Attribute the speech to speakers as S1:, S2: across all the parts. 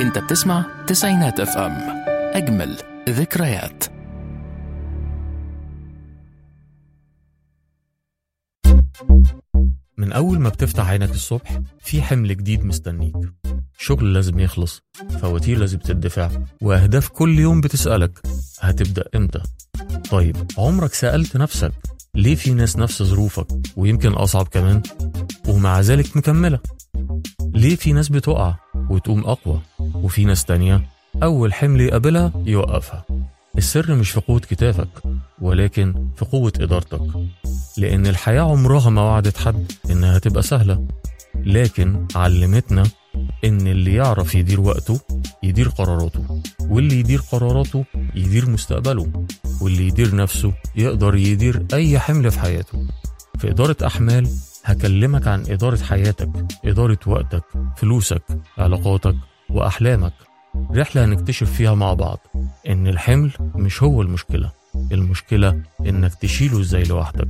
S1: انت بتسمع تسعينات اف ام اجمل ذكريات
S2: من أول ما بتفتح عينك الصبح في حمل جديد مستنيك شغل لازم يخلص فواتير لازم تدفع وأهداف كل يوم بتسألك هتبدأ إمتى طيب عمرك سألت نفسك ليه في ناس نفس ظروفك ويمكن أصعب كمان ومع ذلك مكملة ليه في ناس بتقع وتقوم أقوى وفي ناس تانية أول حمل يقابلها يوقفها السر مش في قوة كتافك ولكن في قوة إدارتك لأن الحياة عمرها ما وعدت حد إنها تبقى سهلة لكن علمتنا إن اللي يعرف يدير وقته يدير قراراته واللي يدير قراراته يدير مستقبله واللي يدير نفسه يقدر يدير أي حمل في حياته في إدارة أحمال هكلمك عن إدارة حياتك إدارة وقتك فلوسك علاقاتك وأحلامك رحلة هنكتشف فيها مع بعض إن الحمل مش هو المشكلة المشكلة إنك تشيله إزاي لوحدك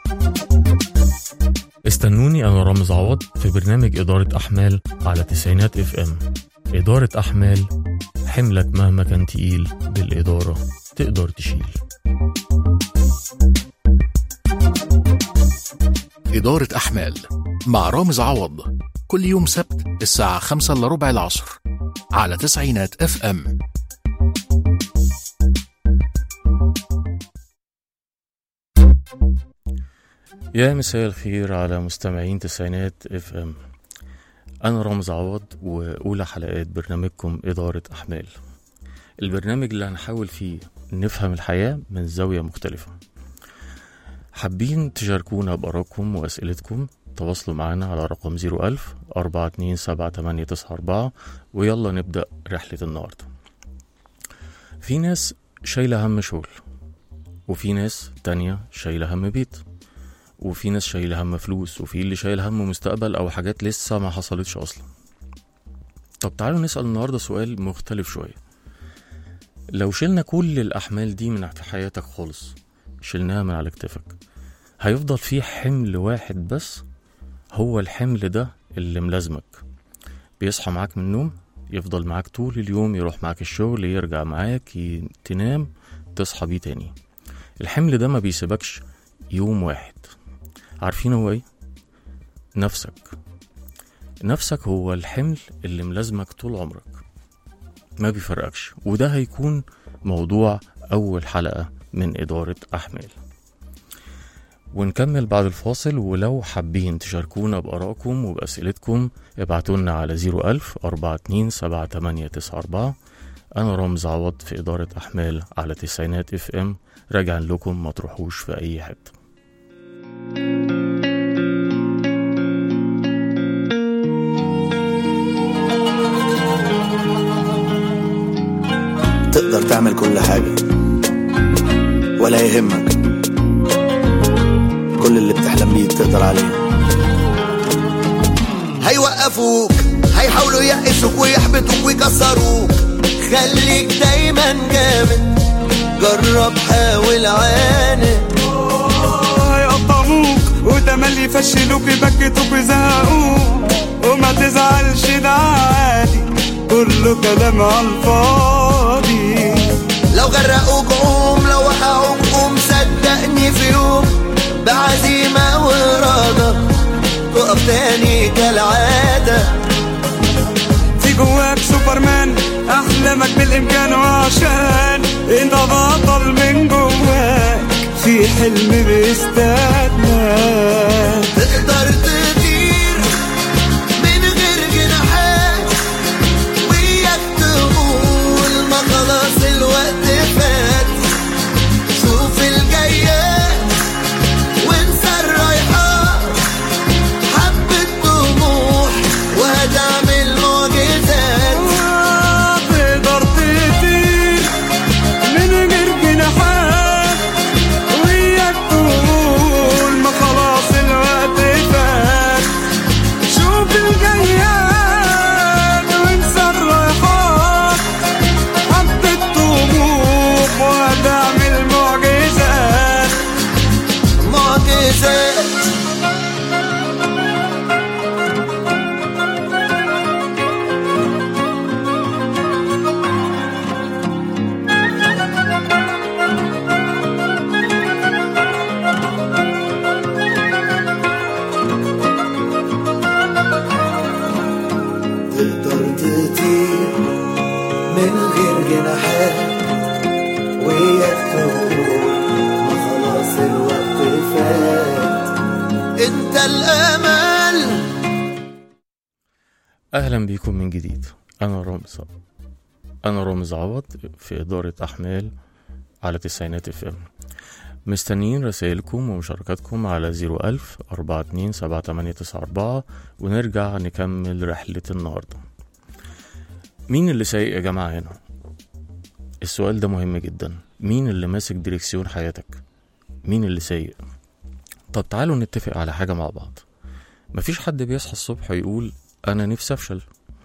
S2: استنوني أنا رامز عوض في برنامج إدارة أحمال على تسعينات اف ام إدارة أحمال حملك مهما كان تقيل بالإدارة تقدر تشيل
S1: إدارة أحمال مع رامز عوض كل يوم سبت الساعة خمسة إلا ربع العصر على تسعينات اف ام
S2: يا مساء الخير على مستمعين تسعينات اف ام انا رامز عوض واولى حلقات برنامجكم اداره احمال البرنامج اللي هنحاول فيه نفهم الحياه من زاويه مختلفه حابين تشاركونا بارائكم واسئلتكم تواصلوا معنا على رقم 01000 427 ويلا نبدا رحله النهارده في ناس شايله هم شغل وفي ناس تانية شايله هم بيت وفي ناس شايله هم فلوس وفي اللي شايل هم مستقبل او حاجات لسه ما حصلتش اصلا طب تعالوا نسال النهارده سؤال مختلف شويه لو شلنا كل الاحمال دي من في حياتك خالص شلناها من على كتفك هيفضل في حمل واحد بس هو الحمل ده اللي ملازمك بيصحى معاك من النوم يفضل معاك طول اليوم يروح معاك الشغل يرجع معاك ي- تنام تصحى بيه تاني الحمل ده ما بيسيبكش يوم واحد عارفين هو ايه نفسك نفسك هو الحمل اللي ملازمك طول عمرك ما بيفرقكش وده هيكون موضوع اول حلقة من ادارة احمال ونكمل بعد الفاصل ولو حابين تشاركونا بآرائكم وبأسئلتكم ابعتولنا على 01000 427 أنا رامز عوض في إدارة أحمال على تسعينات اف ام راجعا لكم ما تروحوش في أي حتة
S3: تقدر تعمل كل حاجة ولا يهمك كل اللي بتحلم بيه تقدر عليه
S4: هيوقفوك هيحاولوا يقسوك ويحبطوك ويكسروك خليك دايما جامد جرب حاول عاند
S5: هيقطعوك وتملي يفشلوك يبكتوك ويزهقوك وما تزعلش ده عادي كله كلام على الفاضي
S4: لو غرقوك قوم لو وقعوك قوم صدقني في يوم بعزيمة وإرادة تقف تاني كالعادة
S5: في جواك سوبرمان احلامك بالامكان وعشان انت بطل من جواك في حلم بيستناك
S4: تقدر تطير من غير جناحات وياك تقول ما خلاص الوقت فات شوف الجايات وانسى الرايحات حبة طموح وهتعمل معجزات
S5: تقدر تطير من غير جناحات وياك تقول ما خلاص
S4: جناحات وياك تقول ما خلاص الوقت فات انت الامل
S2: أهلا بيكم من جديد أنا رامز أنا رامز عوض في إدارة أحمال على تسعينات اف ام مستنيين رسائلكم ومشاركاتكم على 01000 42 7894 ونرجع نكمل رحلة النهاردة مين اللي سايق يا جماعة هنا؟ السؤال ده مهم جدا مين اللي ماسك دريكسيون حياتك؟ مين اللي سايق؟ طب تعالوا نتفق على حاجة مع بعض مفيش حد بيصحى الصبح يقول أنا نفسي أفشل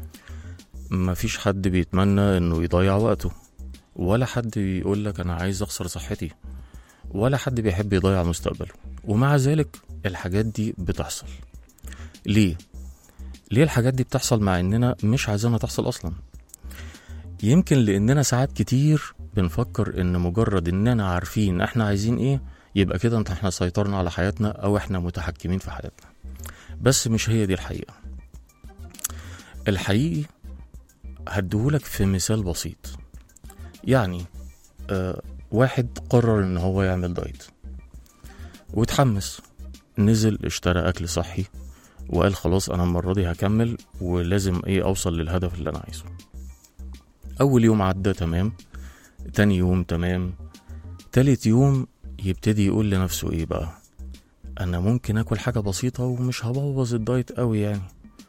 S2: مفيش حد بيتمنى إنه يضيع وقته ولا حد بيقول لك أنا عايز أخسر صحتي ولا حد بيحب يضيع مستقبله ومع ذلك الحاجات دي بتحصل ليه؟ ليه الحاجات دي بتحصل مع إننا مش عايزينها تحصل أصلا؟ يمكن لأننا ساعات كتير بنفكر إن مجرد إننا عارفين إحنا عايزين إيه يبقى كده انت احنا سيطرنا على حياتنا أو إحنا متحكمين في حياتنا بس مش هي دي الحقيقة الحقيقي هديهولك في مثال بسيط يعني آه واحد قرر ان هو يعمل دايت واتحمس نزل اشترى اكل صحي وقال خلاص انا المرة دي هكمل ولازم ايه اوصل للهدف اللي انا عايزه اول يوم عدى تمام تاني يوم تمام تالت يوم يبتدي يقول لنفسه ايه بقى انا ممكن اكل حاجة بسيطة ومش هبوظ الدايت قوي يعني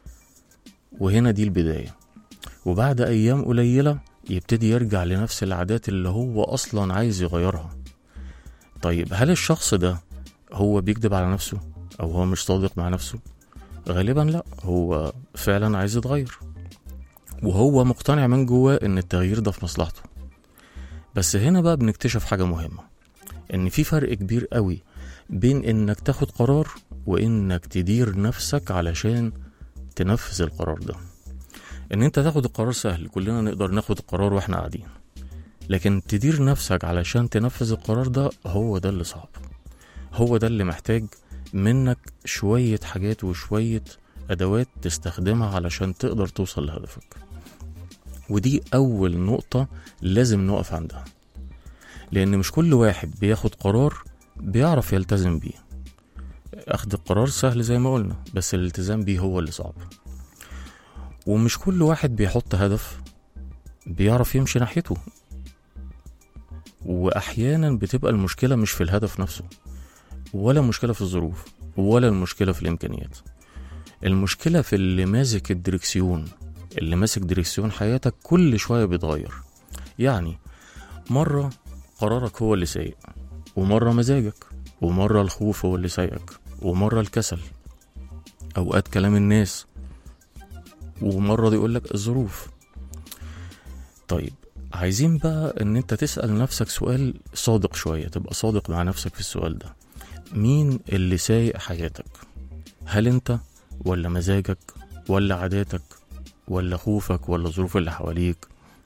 S2: وهنا دي البداية وبعد أيام قليلة يبتدي يرجع لنفس العادات اللي هو أصلا عايز يغيرها طيب هل الشخص ده هو بيكذب على نفسه أو هو مش صادق مع نفسه غالبا لا هو فعلا عايز يتغير وهو مقتنع من جواه ان التغيير ده في مصلحته بس هنا بقى بنكتشف حاجة مهمة ان في فرق كبير قوي بين انك تاخد قرار وانك تدير نفسك علشان تنفذ القرار ده ان انت تاخد القرار سهل كلنا نقدر ناخد القرار واحنا قاعدين لكن تدير نفسك علشان تنفذ القرار ده هو ده اللي صعب هو ده اللي محتاج منك شوية حاجات وشوية أدوات تستخدمها علشان تقدر توصل لهدفك ودي أول نقطة لازم نقف عندها لأن مش كل واحد بياخد قرار بيعرف يلتزم بيه أخد القرار سهل زي ما قلنا بس الالتزام بيه هو اللي صعب ومش كل واحد بيحط هدف بيعرف يمشي ناحيته وأحيانا بتبقى المشكلة مش في الهدف نفسه ولا المشكلة في الظروف ولا المشكلة في الإمكانيات المشكلة في اللي ماسك الدركسيون اللي ماسك دركسيون حياتك كل شوية بيتغير يعني مرة قرارك هو اللي سايق ومرة مزاجك ومرة الخوف هو اللي سايقك ومرة الكسل أوقات كلام الناس ومرة يقولك الظروف طيب عايزين بقى ان انت تسأل نفسك سؤال صادق شوية تبقى صادق مع نفسك في السؤال ده مين اللي سايق حياتك هل انت ولا مزاجك ولا عاداتك ولا خوفك ولا الظروف اللي حواليك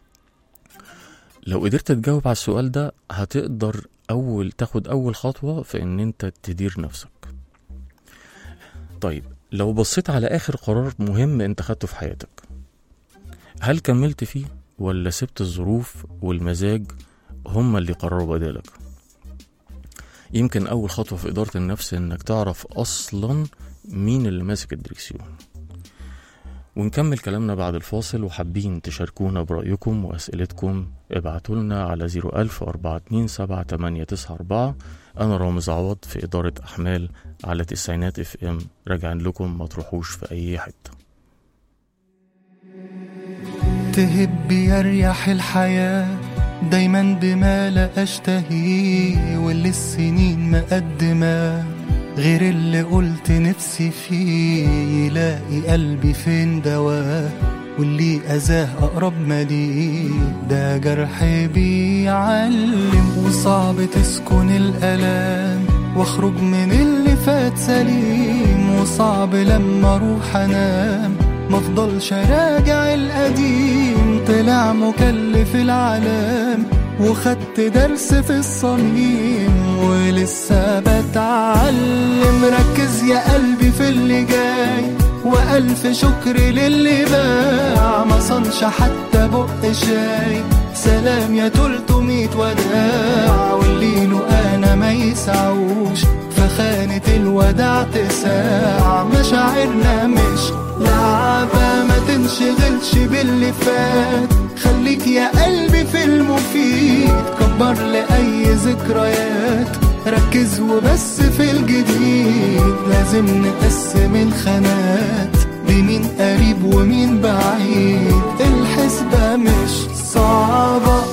S2: لو قدرت تجاوب على السؤال ده هتقدر اول تاخد اول خطوة في ان انت تدير نفسك طيب لو بصيت على اخر قرار مهم انت خدته في حياتك هل كملت فيه ولا سبت الظروف والمزاج هما اللي قرروا بدالك يمكن اول خطوة في ادارة النفس انك تعرف اصلا مين اللي ماسك الدريكسيون ونكمل كلامنا بعد الفاصل وحابين تشاركونا برأيكم وأسئلتكم ابعتوا لنا على 010427894 أنا رامز عوض في إدارة أحمال على تسعينات اف ام راجعين لكم ما تروحوش في أي حتة
S6: تهب يريح الحياة دايما بما لا أشتهيه واللي السنين مقدمة غير اللي قلت نفسي فيه يلاقي قلبي فين دواه واللي أذاه أقرب ما ليه ده جرح بيعلم وصعب تسكن الألام واخرج من اللي فات سليم وصعب لما اروح انام مفضلش راجع القديم طلع مكلف العالم وخدت درس في الصميم ولسه بتعلم ركز يا قلبي في اللي جاي وألف شكر للي باع ما صنش حتى بق شاي سلام يا تلتمية وداع واللي له انا ما يسعوش فخانة الوداع تساع مشاعرنا مش لعبة ما تنشغلش باللي فات خليك يا قلبي في المفيد كبر لأي ذكريات ركز وبس في الجديد لازم نقسم الخانات بمين قريب ومين بعيد الحسبة مش صعبة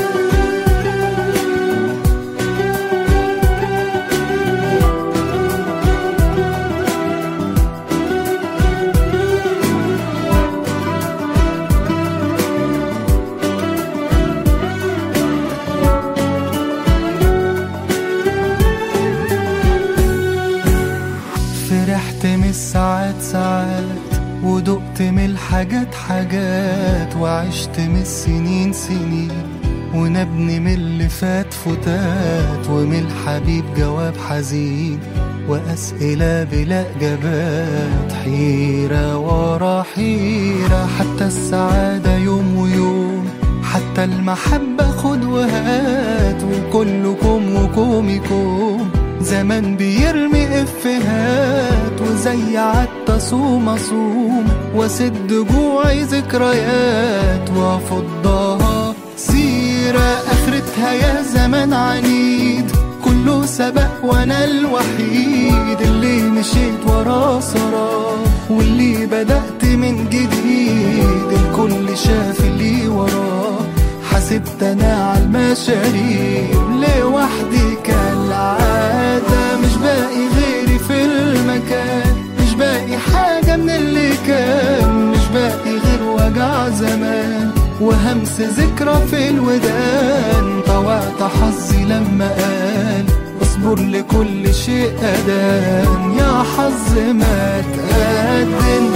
S6: فرحت من الساعات ساعات ودقت من الحاجات حاجات وعشت من السنين سنين ونبني من اللي فات فتات ومن الحبيب جواب حزين وأسئلة بلا إجابات حيرة ورا حيرة حتى السعادة يوم ويوم حتى المحبة خد وهات وكلكم وكومكم زمان بيرمي افهات وزي عدت صوم اصوم واسد جوعي ذكريات وافضها سيرة اخرتها يا زمان عنيد كله سبق وانا الوحيد اللي مشيت وراه سراه واللي بدأت من جديد الكل شاف اللي وراه حسبت انا على المشاريب لوحدي كالعادة مش باقي غيري في المكان مش باقي حاجة من اللي كان مش باقي غير وجع زمان وهمس ذكرى في الودان طوعت حظي لما قال اصبر لكل شيء أدان يا حظ ما تقدم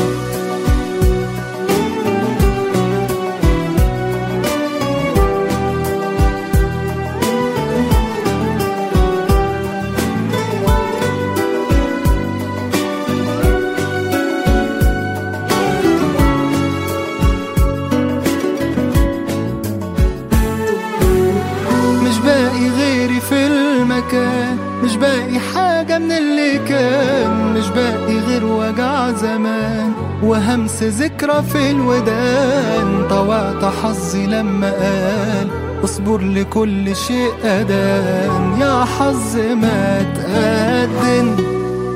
S6: مش باقي غيري في المكان مش باقي حاجة من اللي كان مش باقي غير وجع زمان وهمس ذكرى في الودان طوعت حظي لما قال اصبر لكل شيء أدان يا حظ ما تقدم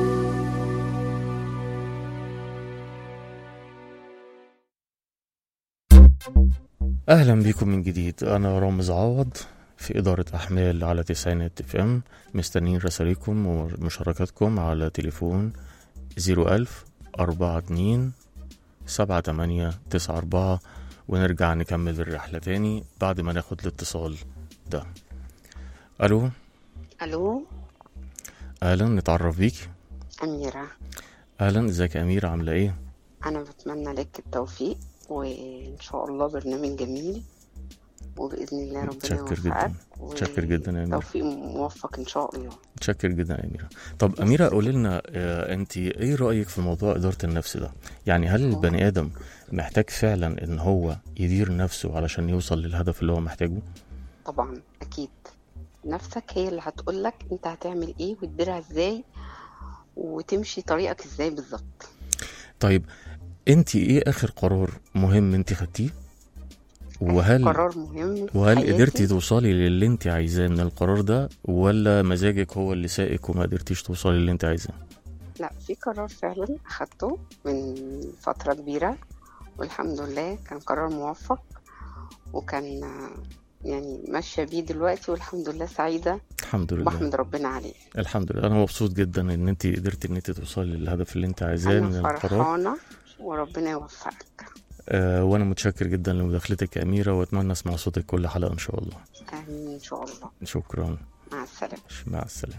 S2: أهلا بكم من جديد أنا رامز عوض في إدارة أحمال على تسعينات اف ام مستنيين رسائلكم ومشاركاتكم على تليفون زيرو ألف أربعة اتنين سبعة تمانية تسعة أربعة ونرجع نكمل الرحلة تاني بعد ما ناخد الاتصال ده ألو
S7: الو
S2: أهلا نتعرف بيك
S7: اميره
S2: أهلا ازيك يا أميرة عاملة إيه؟
S7: انا بتمنى لك التوفيق وان شاء الله برنامج جميل وباذن الله ربنا
S2: متشكر جدا.
S7: يوفقك
S2: متشكر جدا يا أميرة.
S7: توفيق موفق ان شاء الله
S2: متشكر جدا يا أميرة طب أميرة قولي لنا آه، أنت إيه رأيك في موضوع إدارة النفس ده؟ يعني هل البني آدم محتاج فعلا إن هو يدير نفسه علشان يوصل للهدف اللي هو محتاجه؟
S7: طبعا اكيد نفسك هي اللي هتقولك انت هتعمل ايه وتديرها ازاي وتمشي طريقك ازاي بالظبط
S2: طيب أنت إيه آخر قرار مهم أنت خدتيه؟ وهل
S7: قرار مهم في
S2: وهل
S7: حياتي.
S2: قدرتي توصلي للي انت عايزاه من القرار ده ولا مزاجك هو اللي سائك وما قدرتيش توصلي للي انت عايزاه
S7: لا في قرار فعلا اخدته من فترة كبيرة والحمد لله كان قرار موفق وكان آه، يعني ماشية بيه دلوقتي والحمد لله سعيدة
S2: الحمد لله
S7: وبحمد ربنا عليه
S2: الحمد لله انا مبسوط جدا ان انت قدرتي ان انت توصلي للهدف اللي انت عايزاه من
S7: أنا
S2: القرار
S7: فرحانة وربنا يوفقك
S2: آه وانا متشكر جدا لمداخلتك يا اميره واتمنى اسمع صوتك كل حلقه ان شاء الله
S7: آمين إن شاء الله
S2: شكرا
S7: مع السلامة
S2: مع السلامه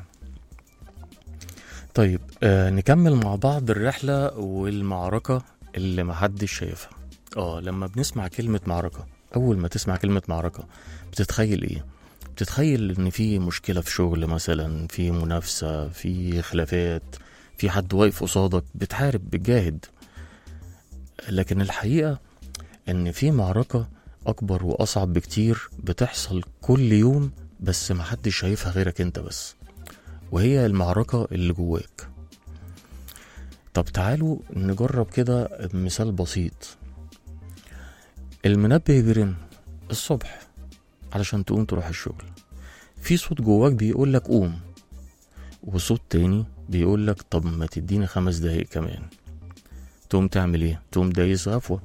S2: طيب آه نكمل مع بعض الرحله والمعركه اللي محدش شايفها اه لما بنسمع كلمه معركه اول ما تسمع كلمه معركه بتتخيل ايه بتتخيل ان في مشكله في شغل مثلا في منافسه في خلافات في حد واقف قصادك بتحارب بتجاهد لكن الحقيقه ان في معركه أكبر وأصعب بكتير بتحصل كل يوم بس محدش شايفها غيرك انت بس وهي المعركة اللي جواك طب تعالوا نجرب كده مثال بسيط المنبه بيرن الصبح علشان تقوم تروح الشغل في صوت جواك بيقولك قوم وصوت تاني بيقولك طب ما تديني خمس دقايق كمان تقوم تعمل ايه تقوم دايس غفوة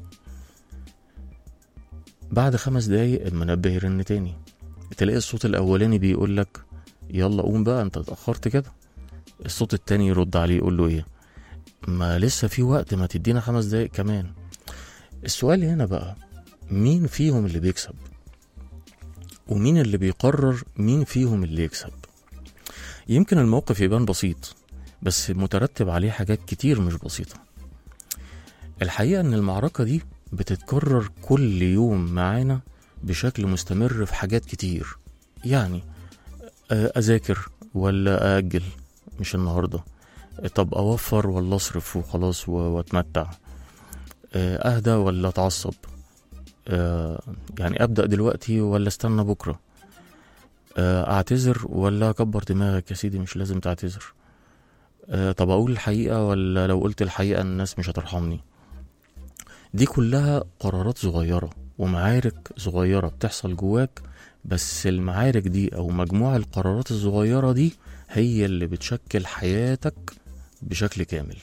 S2: بعد خمس دقايق المنبه يرن تاني تلاقي الصوت الاولاني بيقولك يلا قوم بقى انت اتأخرت كده الصوت التاني يرد عليه يقول له ايه ما لسه في وقت ما تدينا خمس دقايق كمان السؤال هنا بقى مين فيهم اللي بيكسب ومين اللي بيقرر مين فيهم اللي يكسب يمكن الموقف يبان بسيط بس مترتب عليه حاجات كتير مش بسيطة الحقيقة ان المعركة دي بتتكرر كل يوم معانا بشكل مستمر في حاجات كتير يعني آه، أذاكر ولا أأجل مش النهاردة طب أوفر ولا أصرف وخلاص و- وأتمتع آه، أهدى ولا أتعصب آه، يعني أبدأ دلوقتي ولا استنى بكرة آه، أعتذر ولا أكبر دماغك يا سيدي مش لازم تعتذر آه، طب أقول الحقيقة ولا لو قلت الحقيقة الناس مش هترحمني دي كلها قرارات صغيرة ومعارك صغيرة بتحصل جواك بس المعارك دي أو مجموع القرارات الصغيرة دي هي اللي بتشكل حياتك بشكل كامل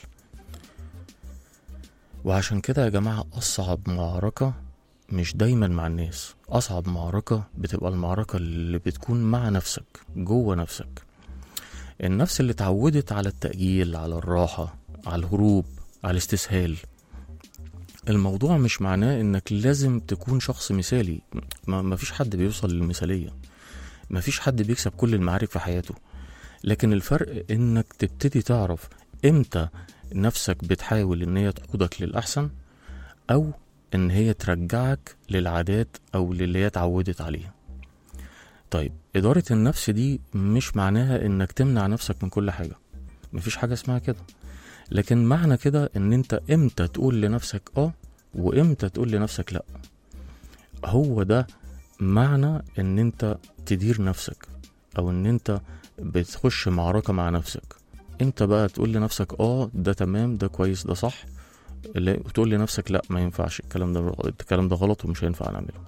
S2: وعشان كده يا جماعة أصعب معركة مش دايما مع الناس أصعب معركة بتبقى المعركة اللي بتكون مع نفسك جوه نفسك النفس اللي اتعودت على التأجيل على الراحة على الهروب على الاستسهال الموضوع مش معناه انك لازم تكون شخص مثالي ما مفيش حد بيوصل للمثالية مفيش حد بيكسب كل المعارك في حياته لكن الفرق انك تبتدي تعرف امتى نفسك بتحاول ان هي تقودك للأحسن او ان هي ترجعك للعادات او للي هي اتعودت عليه طيب إدارة النفس دي مش معناها انك تمنع نفسك من كل حاجة مفيش حاجة اسمها كده لكن معنى كده ان انت امتى تقول لنفسك اه وامتى تقول لنفسك لا هو ده معنى ان انت تدير نفسك او ان انت بتخش معركة مع نفسك انت بقى تقول لنفسك اه ده تمام ده كويس ده صح لا وتقول لنفسك لا ما ينفعش الكلام ده الكلام ده غلط ومش هينفع نعمله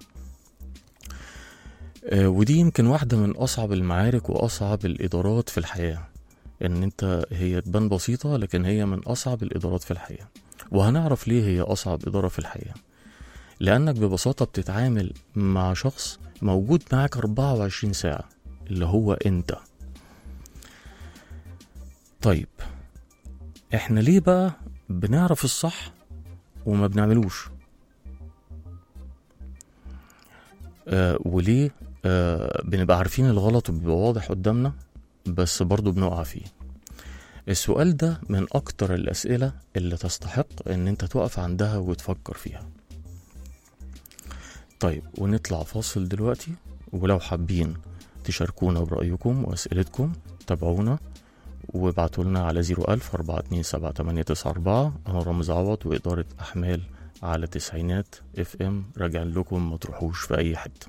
S2: آه، ودي يمكن واحدة من أصعب المعارك وأصعب الإدارات في الحياة إن أنت هي تبان بسيطة لكن هي من أصعب الإدارات في الحياة وهنعرف ليه هي أصعب إدارة في الحياة لأنك ببساطة بتتعامل مع شخص موجود معاك 24 ساعة اللي هو أنت طيب إحنا ليه بقى بنعرف الصح وما بنعملوش آه وليه آه بنبقى عارفين الغلط وبيبقى واضح قدامنا بس برضو بنقع فيه السؤال ده من أكتر الأسئلة اللي تستحق إن أنت تقف عندها وتفكر فيها طيب ونطلع فاصل دلوقتي ولو حابين تشاركونا برأيكم وأسئلتكم تابعونا وابعتوا لنا على 01000 427 أنا رامز عوض وإدارة أحمال على تسعينات اف ام راجعين لكم ما تروحوش في أي حتة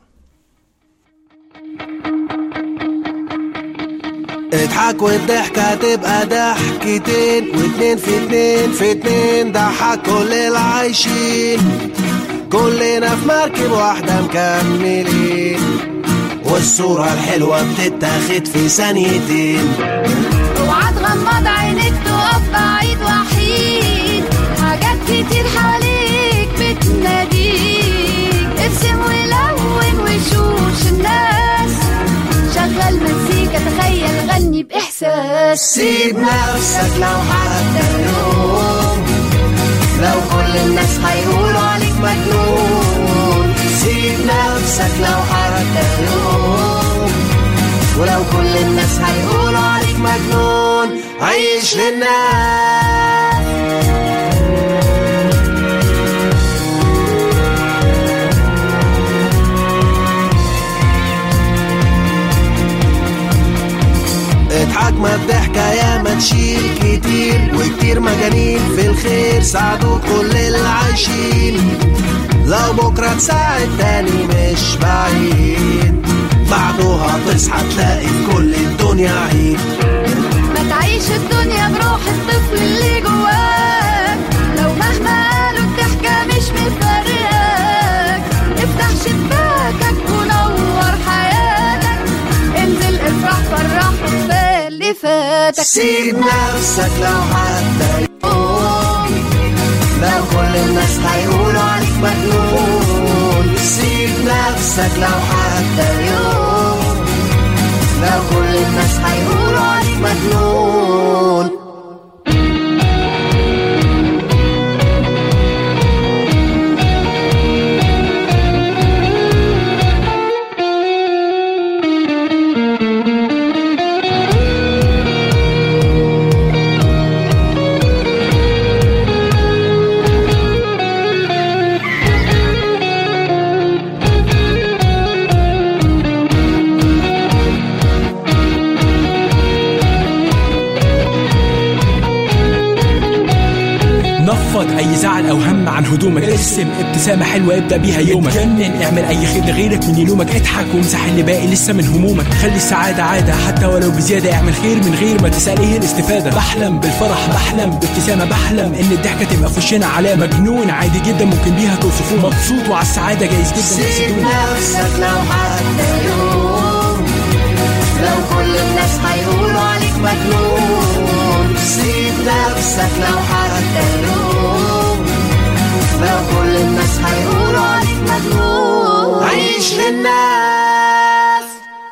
S4: اضحك والضحكة تبقى ضحكتين واتنين في اتنين في اتنين ضحك كل العايشين كلنا في مركب واحدة مكملين والصورة الحلوة بتتاخد في ثانيتين
S8: اوعى تغمض عينيك تقف بعيد وحيد حاجات كتير حواليك بتناديك ارسم ولون وشوش الناس شغل مزيكا تخيل غني بإحساس
S4: سيب نفسك لو حتى يوم لو كل الناس هيقولوا عليك مجنون سيب نفسك لو حتى يوم ولو كل الناس هيقولوا عليك مجنون عيش للناس اضحك ما الضحكة يا ما تشيل كتير وكتير مجانين في الخير ساعدوا كل اللي عايشين لو بكرة تساعد تاني مش بعيد بعده هتصحى تلاقي في كل الدنيا عيد
S8: ما تعيش الدنيا بروح الطفل اللي جواك لو مهما قالوا الضحكة مش مفرقاك افتح شباكك ونور حياتك انزل افرح فرح وكفاية اللي فاتك
S4: سيب نفسك لو حتى يوم لو كل الناس هيقولوا عليك مجنون سيب نفسك لو حتى يوم لو كل الناس هيقولوا عليك مجنون
S9: نفض اي زعل او هم عن هدومك ارسم ابتسامه حلوه ابدا بيها يومك اتجنن اعمل اي خير لغيرك من يلومك اضحك وامسح اللي باقي لسه من همومك خلي السعاده عاده حتى ولو بزياده اعمل خير من غير ما تسال ايه الاستفاده بحلم بالفرح بحلم بابتسامه بحلم ان الضحكه تبقى في وشنا علامه مجنون عادي جدا ممكن بيها توصفوه مبسوط وعلى السعاده جايز جدا
S4: سيب
S9: تحسدوه
S4: نفسك لو حتى يوم لو كل الناس هيقولوا عليك مجنون سيب نفسك لو حتى يوم لو كل الناس هيقولوا عليك مجنون عيش للناس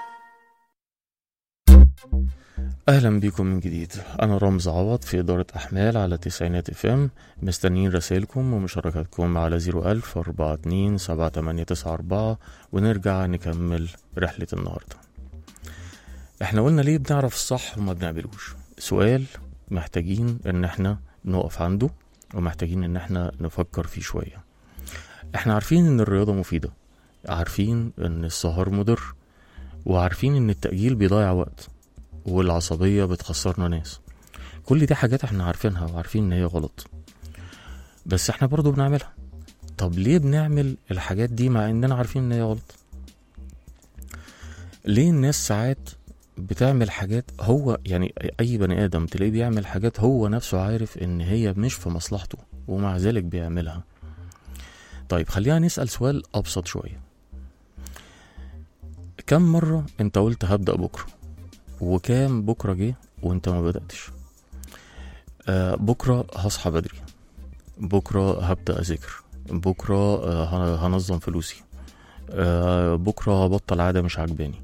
S2: اهلا بيكم من جديد انا رامز عوض في اداره احمال على تسعينات اف ام مستنيين رسائلكم ومشاركاتكم على 01000 42 7894 ونرجع نكمل رحله النهارده احنا قلنا ليه بنعرف الصح وما بنعملوش سؤال محتاجين ان احنا نقف عنده ومحتاجين ان احنا نفكر فيه شويه احنا عارفين ان الرياضه مفيده عارفين ان السهر مضر وعارفين ان التأجيل بيضيع وقت والعصبية بتخسرنا ناس كل دي حاجات احنا عارفينها وعارفين ان هي غلط بس احنا برضو بنعملها طب ليه بنعمل الحاجات دي مع اننا عارفين ان هي غلط ليه الناس ساعات بتعمل حاجات هو يعني اي بني ادم تلاقيه بيعمل حاجات هو نفسه عارف ان هي مش في مصلحته ومع ذلك بيعملها طيب خلينا نسأل سؤال ابسط شوية كم مرة انت قلت هبدأ بكرة وكام بكرة جه وانت ما بدأتش آه بكرة هصحى بدري بكرة هبدأ أذاكر بكرة آه هن- هنظم فلوسي آه بكرة هبطل عادة مش عجباني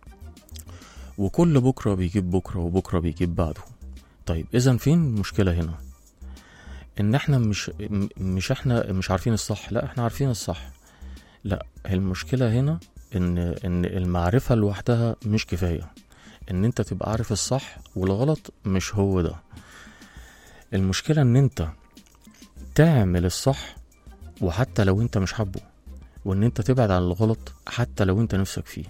S2: وكل بكرة بيجيب بكرة وبكرة بيجيب بعده طيب إذا فين المشكلة هنا إن إحنا مش م- مش إحنا مش عارفين الصح لا إحنا عارفين الصح لا المشكلة هنا إن إن المعرفة لوحدها مش كفاية ان انت تبقى عارف الصح والغلط مش هو ده المشكلة ان انت تعمل الصح وحتى لو انت مش حابه وان انت تبعد عن الغلط حتى لو انت نفسك فيه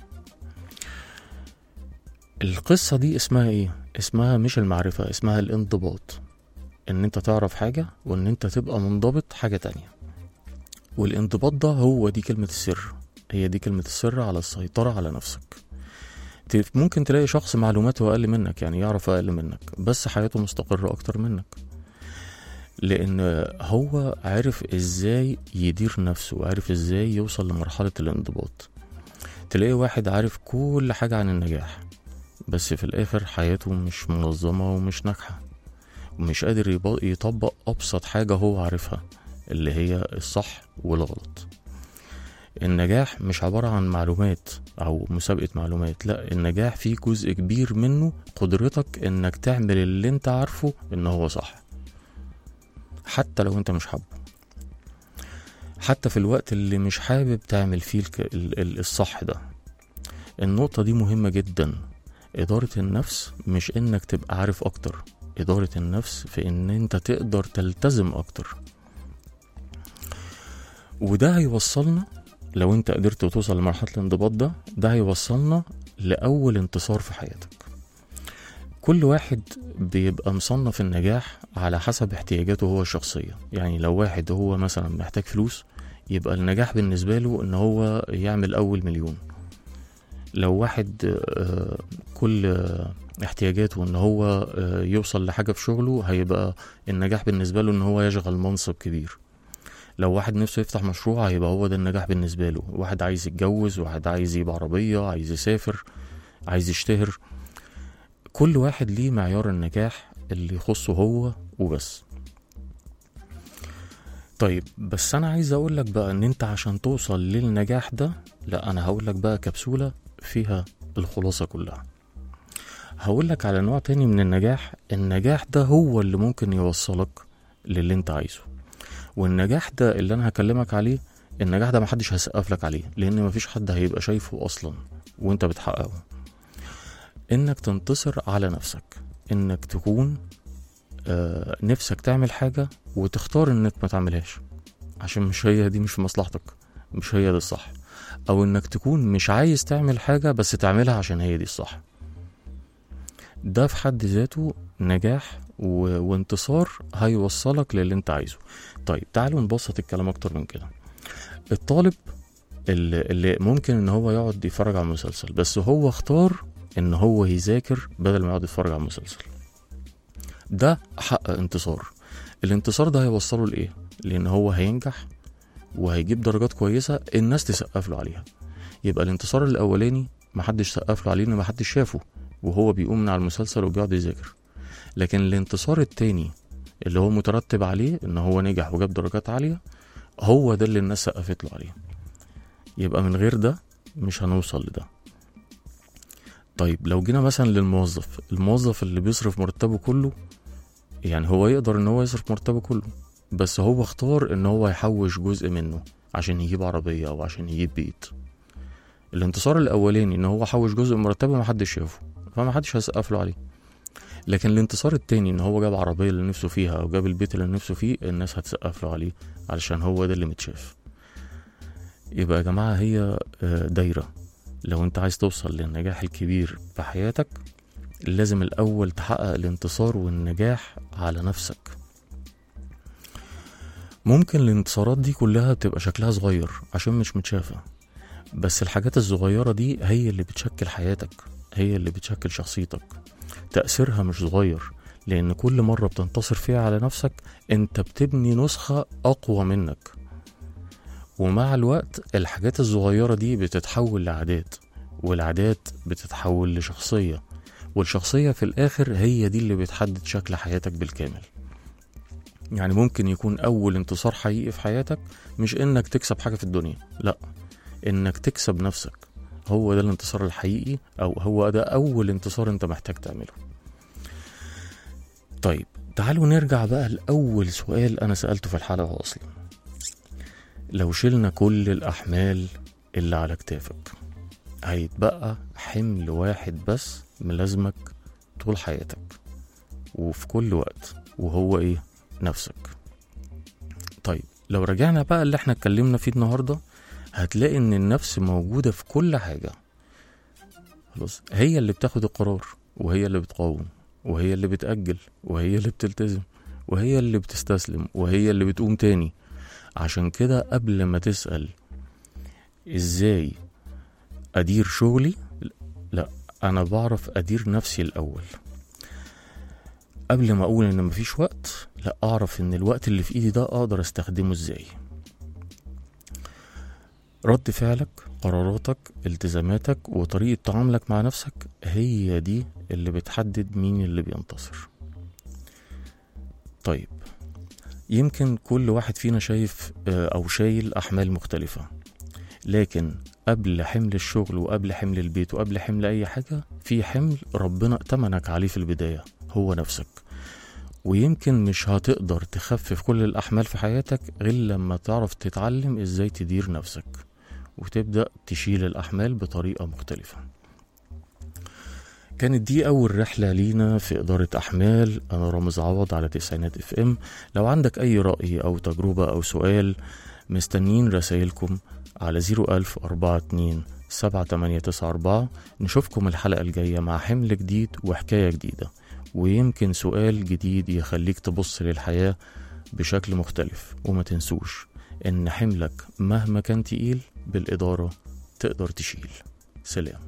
S2: القصة دي اسمها ايه؟ اسمها مش المعرفة اسمها الانضباط ان انت تعرف حاجة وان انت تبقى منضبط حاجة تانية والانضباط ده هو دي كلمة السر هي دي كلمة السر على السيطرة على نفسك ت- ممكن تلاقي شخص معلوماته أقل منك يعني يعرف أقل منك بس حياته مستقرة أكتر منك لأن هو عارف إزاي يدير نفسه عارف إزاي يوصل لمرحلة الانضباط تلاقي واحد عارف كل حاجة عن النجاح بس في الآخر حياته مش منظمة ومش ناجحة ومش قادر يب- يطبق أبسط حاجة هو عارفها اللي هي الصح والغلط النجاح مش عبارة عن معلومات أو مسابقة معلومات لا النجاح فيه جزء كبير منه قدرتك إنك تعمل اللي أنت عارفه إن هو صح حتى لو أنت مش حابه حتى في الوقت اللي مش حابب تعمل فيه الك- ال- ال- الصح ده النقطة دي مهمة جدا إدارة النفس مش إنك تبقى عارف أكتر إدارة النفس في إن أنت تقدر تلتزم أكتر وده هيوصلنا لو انت قدرت توصل لمرحلة الانضباط ده ده هيوصلنا لأول انتصار في حياتك كل واحد بيبقى مصنف النجاح على حسب احتياجاته هو الشخصية يعني لو واحد هو مثلا محتاج فلوس يبقى النجاح بالنسبة له ان هو يعمل اول مليون لو واحد آه، كل آه، احتياجاته ان هو آه، يوصل لحاجة في شغله هيبقى النجاح بالنسبة له ان هو يشغل منصب كبير لو واحد نفسه يفتح مشروع هيبقى هو ده النجاح بالنسبة له واحد عايز يتجوز واحد عايز يجيب عربية عايز يسافر عايز يشتهر كل واحد ليه معيار النجاح اللي يخصه هو وبس طيب بس انا عايز اقول لك بقى ان انت عشان توصل للنجاح ده لا انا هقول لك بقى كبسولة فيها الخلاصة كلها هقول لك على نوع تاني من النجاح النجاح ده هو اللي ممكن يوصلك للي انت عايزه والنجاح ده اللي انا هكلمك عليه النجاح ده محدش هيسقف لك عليه لان مفيش حد هيبقى شايفه اصلا وانت بتحققه انك تنتصر على نفسك انك تكون آه نفسك تعمل حاجة وتختار انك ما تعملهاش عشان مش هي دي مش في مصلحتك مش هي دي الصح او انك تكون مش عايز تعمل حاجة بس تعملها عشان هي دي الصح ده في حد ذاته نجاح و... وانتصار هيوصلك للي انت عايزه طيب تعالوا نبسط الكلام اكتر من كده الطالب اللي, اللي ممكن ان هو يقعد يتفرج على المسلسل بس هو اختار ان هو يذاكر بدل ما يقعد يتفرج على المسلسل ده حقق انتصار الانتصار ده هيوصله لايه لان هو هينجح وهيجيب درجات كويسه الناس تسقف له عليها يبقى الانتصار الاولاني محدش سقف له عليه ان محدش شافه وهو بيقوم من على المسلسل وبيقعد يذاكر لكن الانتصار التاني اللي هو مترتب عليه ان هو نجح وجاب درجات عاليه هو ده اللي الناس سقفت له عليه يبقى من غير ده مش هنوصل لده طيب لو جينا مثلا للموظف الموظف اللي بيصرف مرتبه كله يعني هو يقدر ان هو يصرف مرتبه كله بس هو اختار ان هو يحوش جزء منه عشان يجيب عربية او عشان يجيب بيت الانتصار الاولاني ان هو حوش جزء من مرتبه محدش شافه فمحدش هيسقف له عليه لكن الانتصار التاني ان هو جاب عربية اللي نفسه فيها او جاب البيت اللي نفسه فيه الناس هتسقف له عليه علشان هو ده اللي متشاف يبقى يا جماعة هي آه، دايرة لو انت عايز توصل للنجاح الكبير في حياتك لازم الأول تحقق الانتصار والنجاح على نفسك ممكن الانتصارات دي كلها تبقى شكلها صغير عشان مش متشافة بس الحاجات الصغيرة دي هي اللي بتشكل حياتك هي اللي بتشكل شخصيتك تأثيرها مش صغير لأن كل مرة بتنتصر فيها على نفسك انت بتبني نسخة أقوى منك ومع الوقت الحاجات الصغيرة دي بتتحول لعادات والعادات بتتحول لشخصية والشخصية في الآخر هي دي اللي بتحدد شكل حياتك بالكامل يعني ممكن يكون أول انتصار حقيقي في حياتك مش إنك تكسب حاجة في الدنيا لأ إنك تكسب نفسك هو ده الانتصار الحقيقي أو هو ده أول انتصار أنت محتاج تعمله طيب تعالوا نرجع بقى لأول سؤال أنا سألته في الحلقة أصلا لو شلنا كل الأحمال اللي على كتافك هيتبقى حمل واحد بس ملازمك طول حياتك وفي كل وقت وهو ايه نفسك طيب لو رجعنا بقى اللي احنا اتكلمنا فيه النهارده هتلاقي ان النفس موجودة في كل حاجة خلاص هي اللي بتاخد القرار وهي اللي بتقاوم وهي اللي بتأجل وهي اللي بتلتزم وهي اللي بتستسلم وهي اللي بتقوم تاني عشان كده قبل ما تسأل ازاي ادير شغلي لا انا بعرف ادير نفسي الاول قبل ما اقول ان مفيش وقت لا اعرف ان الوقت اللي في ايدي ده اقدر استخدمه ازاي رد فعلك قراراتك التزاماتك وطريقة تعاملك مع نفسك هي دي اللي بتحدد مين اللي بينتصر طيب يمكن كل واحد فينا شايف آه، او شايل احمال مختلفة لكن قبل حمل الشغل وقبل حمل البيت وقبل حمل اي حاجة في حمل ربنا ائتمنك عليه في البداية هو نفسك ويمكن مش هتقدر تخفف كل الأحمال في حياتك غير لما تعرف تتعلم ازاي تدير نفسك وتبدأ تشيل الأحمال بطريقة مختلفة كانت دي أول رحلة لينا في إدارة أحمال أنا رامز عوض على تسعينات اف ام لو عندك أي رأي أو تجربة أو سؤال مستنيين رسايلكم على زيرو ألف أربعة اتنين سبعة تمانية تسعة أربعة نشوفكم الحلقة الجاية مع حمل جديد وحكاية جديدة ويمكن سؤال جديد يخليك تبص للحياة بشكل مختلف وما تنسوش إن حملك مهما كان تقيل بالإدارة تقدر تشيل سلام